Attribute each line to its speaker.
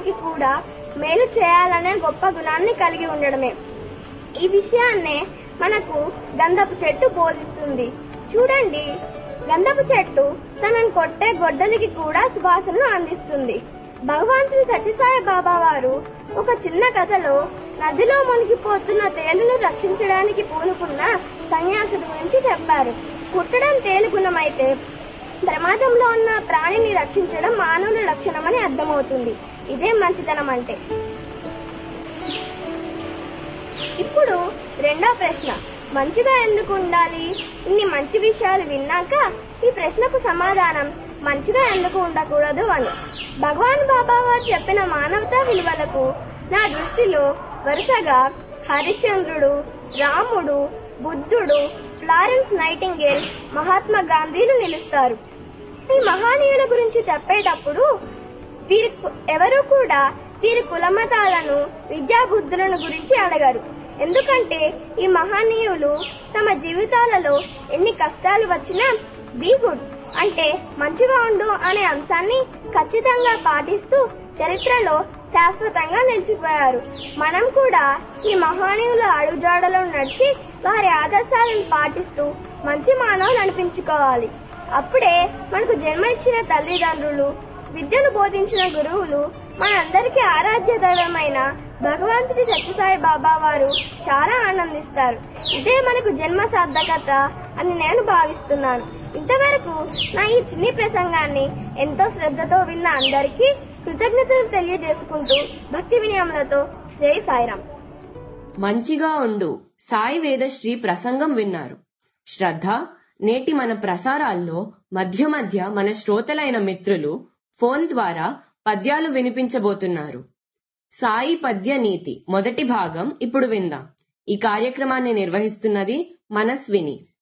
Speaker 1: వారికి కూడా మేలు చేయాలనే గొప్ప గుణాన్ని కలిగి ఉండడమే ఈ విషయాన్నే మనకు గంధపు చెట్టు బోధిస్తుంది చూడండి గంధపు చెట్టు తనను కొట్టే గొడ్డలికి కూడా సువాసనను అందిస్తుంది భగవాన్ శ్రీ సత్యసాయి బాబా వారు ఒక చిన్న కథలో నదిలో మునిగిపోతున్న తేలును రక్షించడానికి పూనుకున్న సన్యాసుడి గురించి చెప్పారు కుట్టడం తేలు గుణమైతే ప్రమాదంలో ఉన్న ప్రాణిని రక్షించడం మానవుల లక్షణమని అర్థమవుతుంది ఇదే మంచితనం అంటే ఇప్పుడు రెండో ప్రశ్న మంచిగా ఎందుకు ఉండాలి ఇన్ని మంచి విషయాలు విన్నాక ఈ ప్రశ్నకు సమాధానం మంచిగా ఎందుకు ఉండకూడదు అని భగవాన్ బాబా వారు చెప్పిన మానవతా విలువలకు నా దృష్టిలో వరుసగా హరిశ్చంద్రుడు రాముడు బుద్ధుడు ఫ్లారెన్స్ నైటింగేల్ మహాత్మా గాంధీలు నిలుస్తారు ఈ మహానీయుల గురించి చెప్పేటప్పుడు వీరి ఎవరు కూడా వీరి కులమతాలను విద్యాబుద్ధులను గురించి అడగరు ఎందుకంటే ఈ మహనీయులు తమ జీవితాలలో ఎన్ని కష్టాలు వచ్చినా బీ గుడ్ అంటే మంచిగా ఉండు అనే అంశాన్ని ఖచ్చితంగా పాటిస్తూ చరిత్రలో శాశ్వతంగా నిలిచిపోయారు మనం కూడా ఈ మహనీయుల అడుగుజాడలో నడిచి వారి ఆదర్శాలను పాటిస్తూ మంచి మానవులు అనిపించుకోవాలి అప్పుడే మనకు జన్మ ఇచ్చిన తల్లిదండ్రులు విద్యను బోధించిన గురువులు మనందరికీ ఆరాధ్య దైవమైన భగవంతుడి సత్యసాయి బాబా వారు చాలా ఆనందిస్తారు ఇదే మనకు జన్మ సార్థకత అని నేను భావిస్తున్నాను ఇంతవరకు నా ఈ చిన్ని ప్రసంగాన్ని ఎంతో శ్రద్ధతో విన్న అందరికీ కృతజ్ఞతలు తెలియజేసుకుంటూ భక్తి వినయములతో జై సాయిరాం
Speaker 2: మంచిగా ఉండు సాయి వేదశ్రీ ప్రసంగం విన్నారు శ్రద్ధ నేటి మన ప్రసారాల్లో మధ్య మధ్య మన శ్రోతలైన మిత్రులు ఫోన్ ద్వారా పద్యాలు వినిపించబోతున్నారు సాయి పద్య నీతి మొదటి భాగం ఇప్పుడు విందాం ఈ కార్యక్రమాన్ని నిర్వహిస్తున్నది మనస్విని